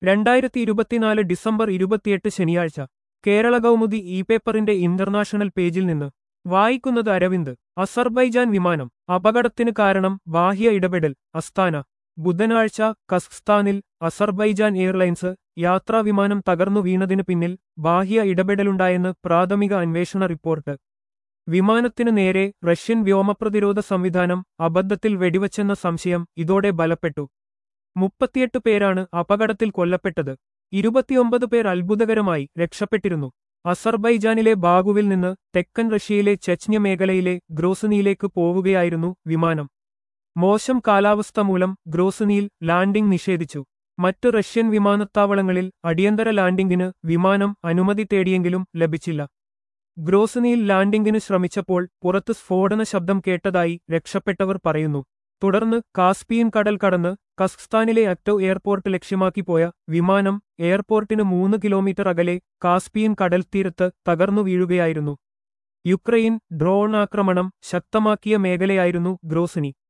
രണ്ടായിരത്തി ഇരുപത്തിനാല് ഡിസംബർ ഇരുപത്തിയെട്ട് ശനിയാഴ്ച കേരള കൗമുദി ഇ പേപ്പറിന്റെ ഇന്റർനാഷണൽ പേജിൽ നിന്ന് വായിക്കുന്നത് അരവിന്ദ് അസർബൈജാൻ വിമാനം അപകടത്തിന് കാരണം ബാഹ്യ ഇടപെടൽ അസ്താന ബുധനാഴ്ച കസ്ഖ്സ്ഥാനിൽ അസർബൈജാൻ എയർലൈൻസ് യാത്രാ വിമാനം തകർന്നു വീണതിനു പിന്നിൽ ബാഹ്യ ഇടപെടലുണ്ടായെന്ന് പ്രാഥമിക അന്വേഷണ റിപ്പോർട്ട് വിമാനത്തിനു നേരെ റഷ്യൻ വ്യോമപ്രതിരോധ സംവിധാനം അബദ്ധത്തിൽ വെടിവച്ചെന്ന സംശയം ഇതോടെ ബലപ്പെട്ടു മുപ്പത്തിയെട്ട് പേരാണ് അപകടത്തിൽ കൊല്ലപ്പെട്ടത് ഇരുപത്തിയൊമ്പത് പേർ അത്ഭുതകരമായി രക്ഷപ്പെട്ടിരുന്നു അസർബൈജാനിലെ ബാഗുവിൽ നിന്ന് തെക്കൻ റഷ്യയിലെ ചെച്ന്യ മേഖലയിലെ ഗ്രോസനിയിലേക്ക് പോവുകയായിരുന്നു വിമാനം മോശം കാലാവസ്ഥ മൂലം ഗ്രോസനിയിൽ ലാൻഡിംഗ് നിഷേധിച്ചു മറ്റു റഷ്യൻ വിമാനത്താവളങ്ങളിൽ അടിയന്തര ലാൻഡിംഗിന് വിമാനം അനുമതി തേടിയെങ്കിലും ലഭിച്ചില്ല ഗ്രോസനിയിൽ ലാൻഡിംഗിന് ശ്രമിച്ചപ്പോൾ പുറത്ത് സ്ഫോടന ശബ്ദം കേട്ടതായി രക്ഷപ്പെട്ടവർ പറയുന്നു തുടർന്ന് കാസ്പിയൻ കടൽ കടന്ന് കസ്ഖ്സ്ഥാനിലെ അക്ടോ എയർപോർട്ട് ലക്ഷ്യമാക്കി പോയ വിമാനം എയർപോർട്ടിന് മൂന്ന് കിലോമീറ്റർ അകലെ കാസ്പിയൻ കടൽ തീരത്ത് തകർന്നു വീഴുകയായിരുന്നു യുക്രൈൻ ഡ്രോൺ ആക്രമണം ശക്തമാക്കിയ മേഖലയായിരുന്നു ഗ്രോസനി